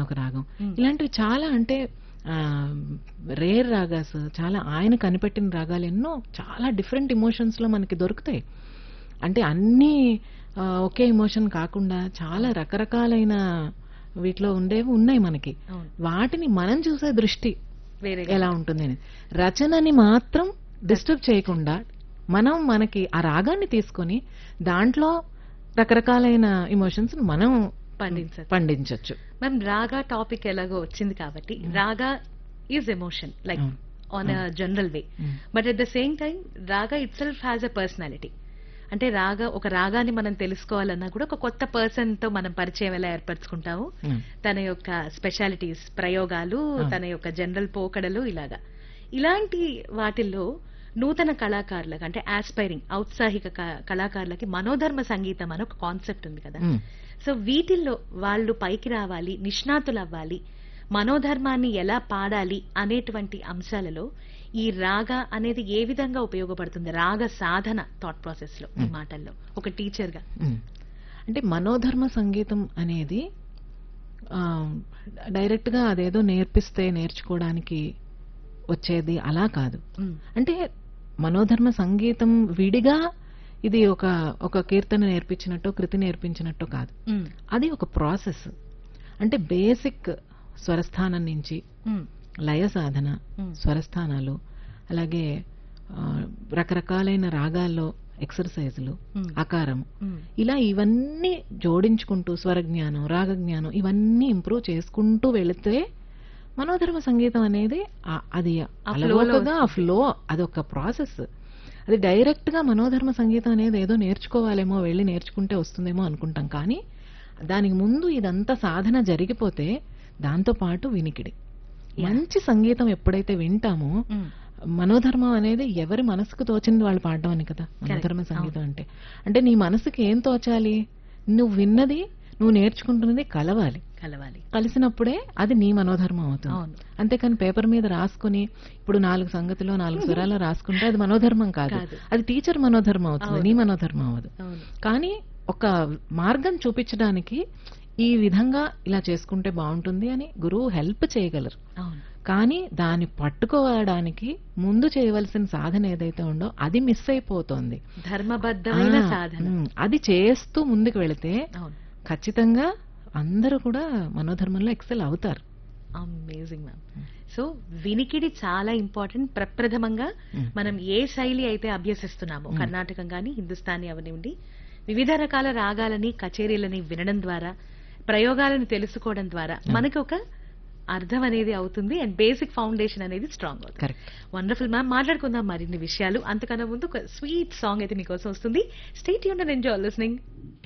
ఒక రాగం Hmm. ఇలాంటివి చాలా అంటే రేర్ రాగాస్ చాలా ఆయన కనిపెట్టిన రాగాలు ఎన్నో చాలా డిఫరెంట్ ఇమోషన్స్ లో మనకి దొరుకుతాయి అంటే అన్ని ఆ, ఒకే ఇమోషన్ కాకుండా చాలా రకరకాలైన వీటిలో ఉండేవి ఉన్నాయి మనకి అవును వాటిని మనం చూసే దృష్టి వేరే ఎలా ఉంటుంది అని రచనని మాత్రం డిస్టర్బ్ చేయకుండా మనం మనకి ఆ రాగాన్ని తీసుకొని దాంట్లో రకరకాలైన ఎమోషన్స్ మనం పండించచ్చు పండించవచ్చు మ్యామ్ రాగా టాపిక్ ఎలాగో వచ్చింది కాబట్టి రాగా ఈజ్ ఎమోషన్ లైక్ అవును. On a general way Mm. But at the same time raga itself has a personality అంటే రాగా ఒక రాగాన్ని మనం తెలుసుకోవాలన్నా కూడా ఒక కొత్త పర్సన్ తో మనం పరిచయం ఎలా ఏర్పరచుకుంటాము Mm. తన యొక్క స్పెషాలిటీస్ ప్రయోగాలు Ah. తన యొక్క జనరల్ పోకడలు ఇలాగా ఇలాంటి వాటిల్లో నూతన కళాకారులకు అంటే ఆస్పైరింగ్ ఔత్సాహిక క- కళాకారులకి మనోధర్మ సంగీతం అని ఒక కాన్సెప్ట్ ఉంది కదా Mm. సో వీటిల్లో వాళ్ళు పైకి రావాలి నిష్ణాతులు అవ్వాలి మనోధర్మాన్ని ఎలా పాడాలి అనేటువంటి అంశాలలో ఈ రాగ అనేది ఏ విధంగా ఉపయోగపడుతుంది రాగ సాధన థాట్ ప్రాసెస్ లో ఈ మాటల్లో ఒక టీచర్ గా Mm. అంటే మనోధర్మ సంగీతం అనేది ఆ, డైరెక్ట్ గా అదేదో నేర్పిస్తే నేర్చుకోవడానికి వచ్చేది అలా కాదు మ్మ్. అంటే మనోధర్మ సంగీతం విడిగా ఇది ఒక ఒక కీర్తన నేర్పించినట్టు కృతి నేర్పించినట్టు కాదు మ్మ్. అది ఒక ప్రాసెస్ అంటే బేసిక్ స్వరస్థానం నుంచి మ్మ్. లయ సాధన మ్మ్. స్వరస్థానాలు అలాగే ఆ, రకరకాలైన రాగాల్లో ఎక్సర్సైజులు మ్మ్. ఆకారం మ్మ్. ఇలా ఇవన్నీ జోడించుకుంటూ స్వరజ్ఞానం రాగజ్ఞానం ఇవన్నీ ఇంప్రూవ్ చేసుకుంటూ వెళితే మనోధర్మ సంగీతం అనేది ఆ- అది flow లో అలవోకగా ఆ ఫ్లో అదొక ప్రాసెస్ అది డైరెక్ట్ గా మనోధర్మ సంగీతం అనేది ఏదో నేర్చుకోవాలేమో వెళ్ళి నేర్చుకుంటే వస్తుందేమో అనుకుంటాం కానీ దానికి ముందు ఇదంతా సాధన జరిగిపోతే దాంతో పాటు వినికిడి మంచి సంగీతం ఎప్పుడైతే వింటామో మ్మ్. మనోధర్మం అనేది ఎవరి మనసుకు తోచింది వాళ్ళు పాడడం అని కదా మనోధర్మ సంగీతం అంటే అంటే నీ మనసుకి ఏం తోచాలి నువ్వు విన్నది నువ్వు నేర్చుకుంటున్నది కలవాలి కలవాలి కలిసినప్పుడే అది నీ మనోధర్మం అవుతుంది అవును అంతేకాని పేపర్ మీద రాసుకుని ఇప్పుడు నాలుగు సంగతిలో నాలుగు స్వరాలు రాసుకుంటే అది మనోధర్మం కాదు కాదు. అది టీచర్ మనోధర్మం అవుతుంది అవును. నీ మనోధర్మం అవదు అవును కానీ ఒక మార్గం చూపించడానికి ఈ విధంగా ఇలా చేసుకుంటే బాగుంటుంది అని గురువు హెల్ప్ చేయగలరు అవును కానీ దాన్ని పట్టుకోవడానికి ముందు చేయవలసిన సాధన ఏదైతే ఉందో అది మిస్ అయిపోతుంది ధర్మబద్ధమైన ఆ, సాధన ఉమ్, అది చేస్తూ ముందుకు వెళితే అవును ఖచ్చితంగా అందరూ కూడా మనోధర్మంలో ఎక్సెల్ అవుతారు అమేజింగ్ మ్యామ్ సో వినికిడి చాలా ఇంపార్టెంట్ ప్రప్రథమంగా Mm. మనం ఏ శైలి అయితే అభ్యసిస్తున్నామో Mm. కర్ణాటకం కానీ హిందుస్థానీ అవనివ్వండి వివిధ రకాల రాగాలని కచేరీలని వినడం ద్వారా ప్రయోగాలను తెలుసుకోవడం ద్వారా మనకి ఒక అర్థం అనేది అవుతుంది అండ్ బేసిక్ ఫౌండేషన్ అనేది స్ట్రాంగ్ అవుతుంది కరెక్ట్ వండర్ఫుల్ మ్యామ్ మాట్లాడుకుందాం మరిన్ని విషయాలు అంతకన్నా ముందు ఒక స్వీట్ సాంగ్ అయితే మీకోసం వస్తుంది స్టేట్ యూన్ అండ్ ఎంజాయ్ లిస్నింగ్